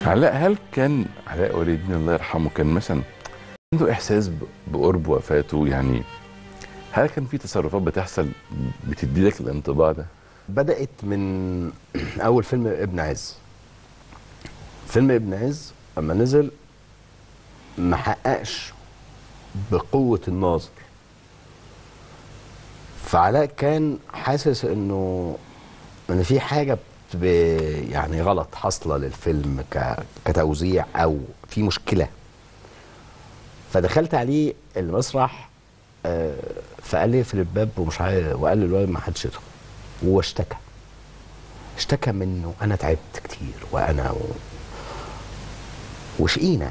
علاء هل كان علاء ولي الدين الله يرحمه كان مثلا عنده احساس ب- بقرب وفاته يعني هل كان في تصرفات بتحصل بتدي لك الانطباع ده؟ بدأت من أول فيلم ابن عز فيلم ابن عز لما نزل ما حققش بقوة الناظر فعلاء كان حاسس انه ان في حاجة ب- يعني غلط حاصلة للفيلم ك- كتوزيع او في مشكلة فدخلت عليه المسرح آه، فقال لي اقفل الباب ومش عارف وقال للولد ما حدش يدخل واشتكى اشتكى منه انا تعبت كتير وانا و... وشقينا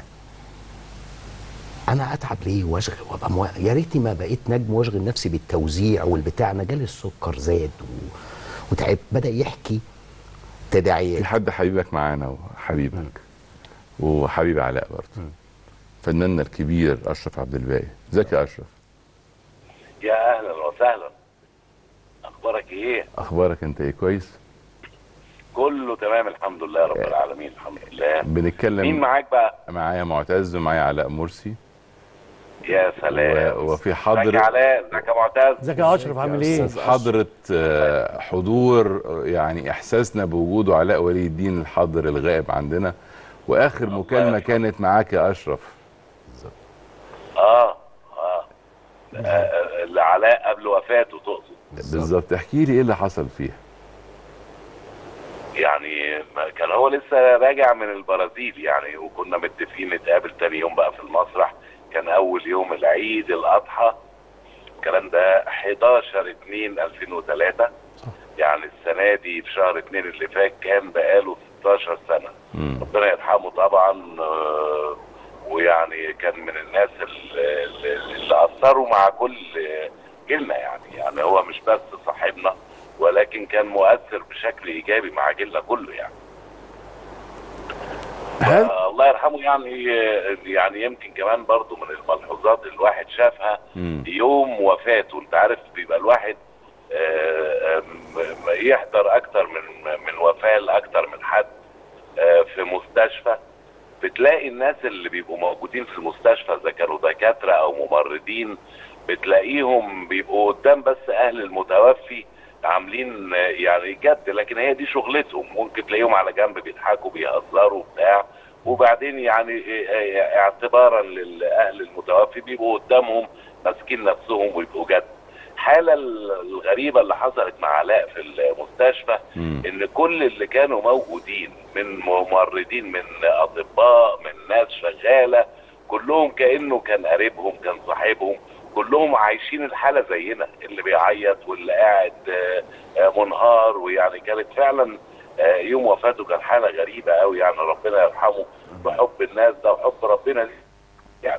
انا اتعب ليه واشغل وابقى مو... يا ريتني ما بقيت نجم واشغل نفسي بالتوزيع والبتاع انا جالي السكر زاد و... وتعبت بدا يحكي في تداعيات حد حبيبك معانا وحبيبك وحبيب علاء برضه فناننا الكبير اشرف عبد الباقي ازيك يا اشرف يا اهلا وسهلا اخبارك ايه اخبارك انت ايه كويس كله تمام الحمد لله رب العالمين الحمد لله مين بنتكلم معاك بقى معايا معتز ومعايا علاء مرسي يا سلام و- وفي ازيك حضر يا علاء ازيك يا معتز ازيك يا اشرف عامل ايه؟ حضرة آه، حضور آه، يعني احساسنا بوجوده علاء ولي الدين الحاضر الغائب عندنا واخر مكالمه يرحمه. كانت معاك يا اشرف اه اه آه، اللي علاء قبل وفاته تقصد بالظبط احكي لي ايه اللي حصل فيها يعني ما- كان هو لسه راجع من البرازيل يعني وكنا متفقين نتقابل تاني يوم بقى في المسرح كان اول يوم العيد الاضحى الكلام ده 11 2 2003 يعني السنه دي في شهر 2 اللي فات كان بقاله 16 سنه مم. ربنا يرحمه طبعا آه، ويعني كان من الناس اللي, اللي اثروا مع كل جيلنا يعني يعني هو مش بس صاحبنا ولكن كان مؤثر بشكل ايجابي مع جيلنا كله يعني هل آه، الله يرحمه يعني يعني يمكن كمان برضو من الملحوظات اللي الواحد شافها مم. يوم وفاته انت عارف بيبقى الواحد آه، آم، يحضر اكتر من من وفاه لاكتر من حد آه، في مستشفى بتلاقي الناس اللي بيبقوا موجودين في المستشفى اذا كانوا دكاتره او ممرضين بتلاقيهم بيبقوا قدام بس اهل المتوفي عاملين آه، يعني جد لكن هي دي شغلتهم ممكن تلاقيهم على جنب بيضحكوا بيهزروا بتاع وبعدين يعني آه، آه، اعتبارا لاهل المتوفي بيبقوا قدامهم ماسكين نفسهم ويبقوا جد الحاله الغريبه اللي حصلت مع علاء في المستشفى مم. ان كل اللي كانوا موجودين من ممرضين من اطباء من ناس شغاله كلهم كانه كان قريبهم كان صاحبهم كلهم عايشين الحاله زينا اللي بيعيط واللي قاعد آه، آه، منهار ويعني كانت فعلا آه، يوم وفاته كان حاله غريبه قوي يعني ربنا يرحمه بحب الناس ده وحب ربنا ليه يعني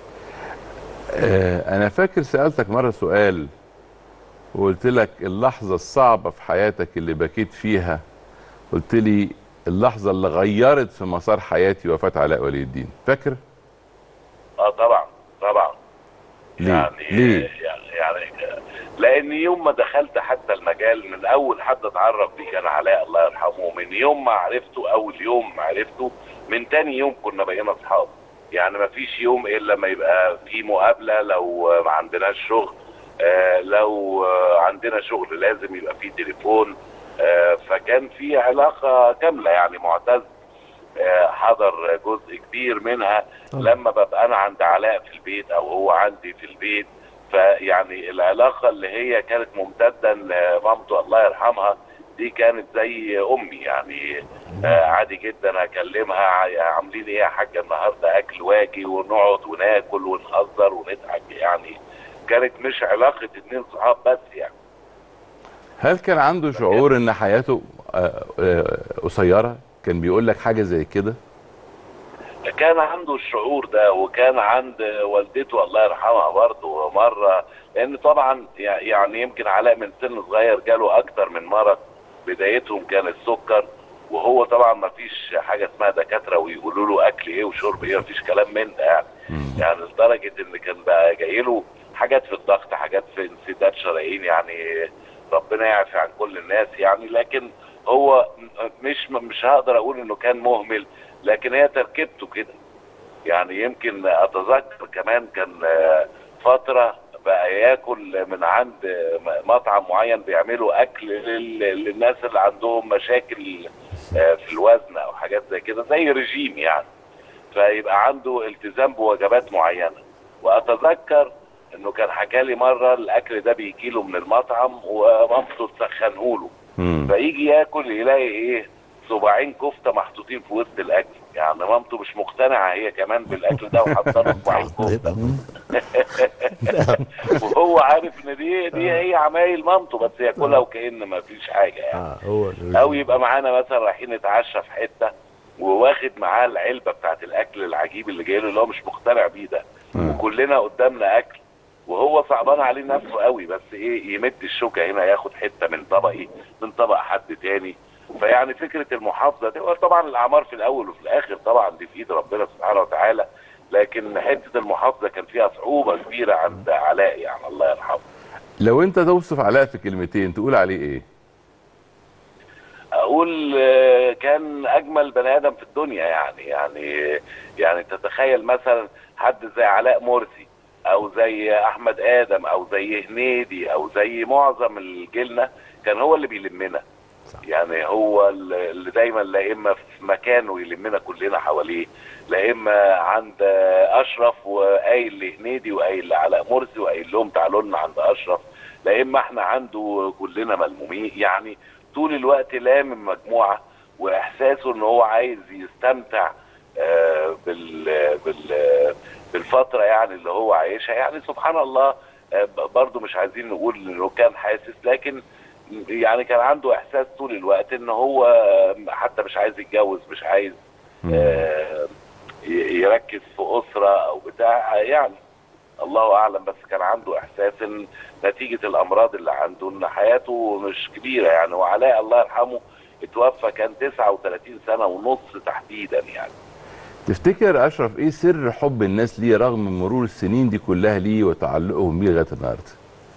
آه انا فاكر سالتك مره سؤال وقلت لك اللحظه الصعبه في حياتك اللي بكيت فيها قلت لي اللحظه اللي غيرت في مسار حياتي وفاه علاء ولي الدين فاكر اه طبعا طبعا ليه؟ يعني ليه؟ يعني, يعني لان يوم ما دخلت حتى المجال من اول حد اتعرف بيه كان علاء الله يرحمه من يوم ما عرفته اول يوم ما عرفته من تاني يوم كنا بقينا اصحاب يعني ما فيش يوم الا لما يبقى في مقابله لو ما عندناش شغل آه لو آه عندنا شغل لازم يبقى في تليفون آه فكان في علاقه كامله يعني معتز آه، حضر جزء كبير منها لما ببقى انا عند علاء في البيت او هو عندي في البيت فيعني العلاقه اللي هي كانت ممتده لمامته الله يرحمها دي كانت زي امي يعني آه عادي جدا اكلمها ع- عاملين ايه يا حاجه النهارده اكل واجي ونقعد وناكل ونهزر ونضحك يعني كانت مش علاقه اتنين صحاب بس يعني هل كان عنده شعور ان حياته آه، آه، قصيره كان بيقول لك حاجه زي كده كان عنده الشعور ده وكان عند والدته الله يرحمها برضه مره لان طبعا يع- يعني يمكن علاء من سن صغير جاله اكتر من مرض بدايتهم كان السكر وهو طبعا ما فيش حاجه اسمها دكاتره ويقولوا له اكل ايه وشرب ايه ما فيش كلام من ده يعني يعني لدرجه ان كان بقى جاي له حاجات في الضغط حاجات في انسداد شرايين يعني ربنا يعفي عن كل الناس يعني لكن هو م- مش مش هقدر اقول انه كان مهمل لكن هي تركيبته كده يعني يمكن اتذكر كمان كان آه، فتره بقى ياكل من عند آه، مطعم معين بيعملوا اكل لل- للناس اللي عندهم مشاكل آه، في الوزن او حاجات زي كده زي رجيم يعني فيبقى عنده التزام بوجبات معينه واتذكر انه كان حكى لي مره الاكل ده بيجي له من المطعم ومامته تسخنه له مم. فيجي ياكل يلاقي ايه صباعين كفته محطوطين في وسط الاكل يعني مامته مش مقتنعه هي كمان بالاكل ده وحاطه له صباعين كفته وهو عارف ان دي دي هي عمايل مامته بس ياكلها وكأن ما فيش حاجه يعني اه هو او يبقى معانا مثلا رايحين نتعشى في حته وواخد معاه العلبه بتاعت الاكل العجيب اللي جاي له اللي هو مش مقتنع بيه ده مم. وكلنا قدامنا اكل وهو صعبان عليه نفسه قوي بس ايه يمد الشوكه هنا ياخد حته من طبقي من طبق حد تاني فيعني فكره المحافظه دي طبعا الاعمار في الاول وفي الاخر طبعا دي في ايد ربنا سبحانه وتعالى لكن حته المحافظه كان فيها صعوبه كبيره عند علاء يعني الله يرحمه لو انت توصف علاء في كلمتين تقول عليه ايه اقول آه، كان اجمل بني ادم في الدنيا يعني يعني يعني تتخيل مثلا حد زي علاء مرسي او زي احمد ادم او زي هنيدي او زي معظم الجيلنا كان هو اللي بيلمنا صح. يعني هو اللي دايما لا اما في مكانه يلمنا كلنا حواليه لا اما عند اشرف وقايل لهنيدي وقايل لعلاء مرسي وقايل لهم تعالوا لنا عند اشرف لا اما احنا عنده كلنا ملمومين يعني طول الوقت لامم مجموعه واحساسه ان هو عايز يستمتع آه، بال بال بالفتره يعني اللي هو عايشها يعني سبحان الله آه، ب- برضو مش عايزين نقول انه كان حاسس لكن يعني كان عنده احساس طول الوقت ان هو حتى مش عايز يتجوز مش عايز آه، ي- يركز في اسره او بتاع يعني الله اعلم بس كان عنده احساس ان نتيجه الامراض اللي عنده ان حياته مش كبيره يعني وعلاء الله يرحمه اتوفى كان 39 سنه ونص تحديدا يعني تفتكر اشرف ايه سر حب الناس ليه رغم مرور السنين دي كلها ليه وتعلقهم بيه لغايه النهارده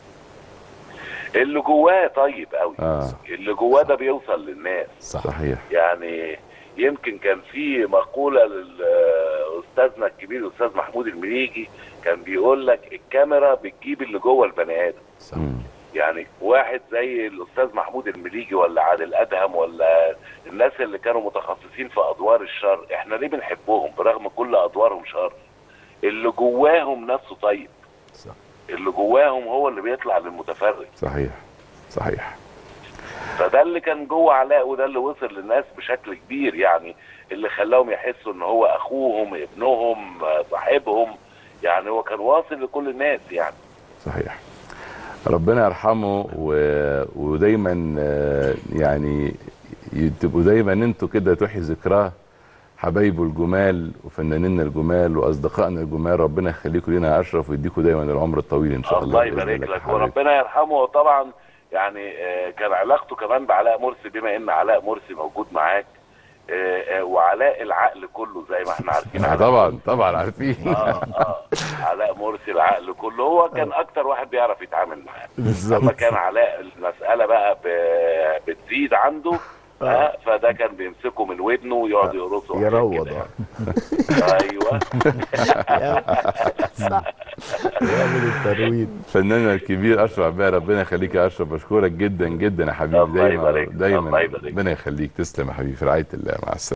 اللي جواه طيب قوي اه اللي جواه ده بيوصل للناس صح صحيح يعني يمكن كان في مقولة لأستاذنا الكبير الأستاذ محمود المليجي كان بيقول لك الكاميرا بتجيب اللي جوه البني آدم صح مم. يعني واحد زي الأستاذ محمود المليجي ولا عادل أدهم ولا الناس اللي كانوا متخصصين في أدوار الشر احنا ليه بنحبهم برغم كل أدوارهم شر اللي جواهم نفسه طيب صح اللي جواهم هو اللي بيطلع للمتفرج صحيح صحيح فده اللي كان جوه علاء وده اللي وصل للناس بشكل كبير يعني اللي خلاهم يحسوا ان هو اخوهم ابنهم آه، صاحبهم يعني هو كان واصل لكل الناس يعني صحيح ربنا يرحمه و... ودايما آه، يعني ي- تبقوا دايما انتوا كده تحيي ذكراه حبايبه الجمال وفنانينا الجمال واصدقائنا الجمال ربنا يخليكم لنا يا اشرف ويديكم دايما العمر الطويل ان شاء الله الله بإذن يبارك يا لك حبيبي. وربنا يرحمه طبعا يعني آه، كان علاقته كمان بعلاء مرسي بما ان علاء مرسي موجود معاك آه، آه، وعلاء العقل كله زي ما احنا عارفين آه، علاء طبعا طبعا عارفين اه اه علاء مرسي العقل كله هو كان اكتر واحد بيعرف يتعامل معاه بالظبط لما كان علاء المسألة بقى ب- بتزيد عنده ها فده كان بيمسكه من ودنه ويقعد يقرصه وحاجات يروض كده آه. يعني. ايوه صح يعمل الترويض فناننا الكبير اشرف عباية ربنا يخليك يا اشرف بشكرك جدا جدا يا حبيبي الله دايما يبارك. دايما الله يبارك. ربنا يخليك تسلم يا حبيبي في رعايه الله مع السلامه